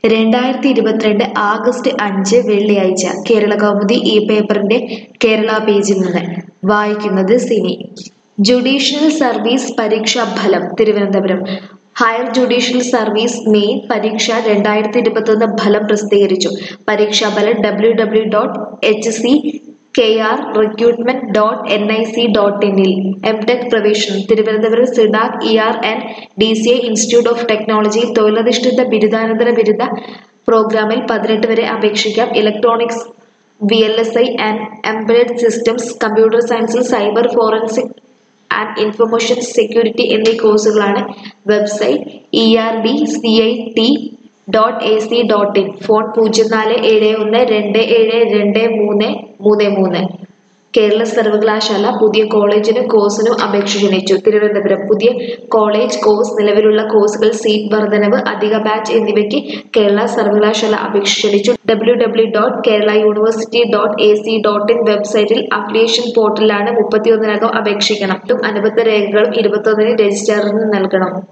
രണ്ടായിരത്തി ഇരുപത്തിരണ്ട് ആഗസ്റ്റ് അഞ്ച് വെള്ളിയാഴ്ച കേരള കൗമുദി ഈ പേപ്പറിന്റെ കേരള പേജിൽ നിന്ന് വായിക്കുന്നത് സിനി ജുഡീഷ്യൽ സർവീസ് പരീക്ഷാ ഫലം Thiruvananthapuram higher judicial service main പരീക്ഷ രണ്ടായിരത്തി ഇരുപത്തൊന്ന് ഫലം പ്രസിദ്ധീകരിച്ചു പരീക്ഷാഫലം W W dot H C K R recruitment dot N I C dot ഇനിൽ എം ടെക് പ്രവേശനം Thiruvananthapuram CDAC E R N D C I institute of ടെക്നോളജിയിൽ തൊഴിലധിഷ്ഠിത ബിരുദാനന്തര ബിരുദ പ്രോഗ്രാമിൽ പതിനെട്ട് വരെ അപേക്ഷിക്കാം electronics V L S I and embedded systems computer സയൻസിൽ cyber forensic and information security എന്നീ കോഴ്സുകളാണ് website E R D C I T dot A C dot in phone പൂജ്യം നാല് ഏഴ് ഒന്ന് രണ്ട് ഏഴ് രണ്ട് മൂന്ന് മൂന്ന് മൂന്ന് കേരള സർവകലാശാല പുതിയ കോളേജിനും കോഴ്സിനും അപേക്ഷ ക്ഷണിച്ചു തിരുവനന്തപുരം പുതിയ കോളേജ് കോഴ്സ് നിലവിലുള്ള കോഴ്സുകൾ സീറ്റ് വർധനവ് അധിക ബാച്ച് എന്നിവയ്ക്ക് കേരള സർവകലാശാല അപേക്ഷ ക്ഷണിച്ചു W W dot Kerala university dot A C dot in വെബ്സൈറ്റിൽ അഫിലിയേഷൻ പോർട്ടലിലാണ് മുപ്പത്തിയൊന്നിനകം അപേക്ഷിക്കണം അനുബന്ധ രേഖകളും ഇരുപത്തൊന്നിന് രജിസ്ട്രാറിന് നൽകണം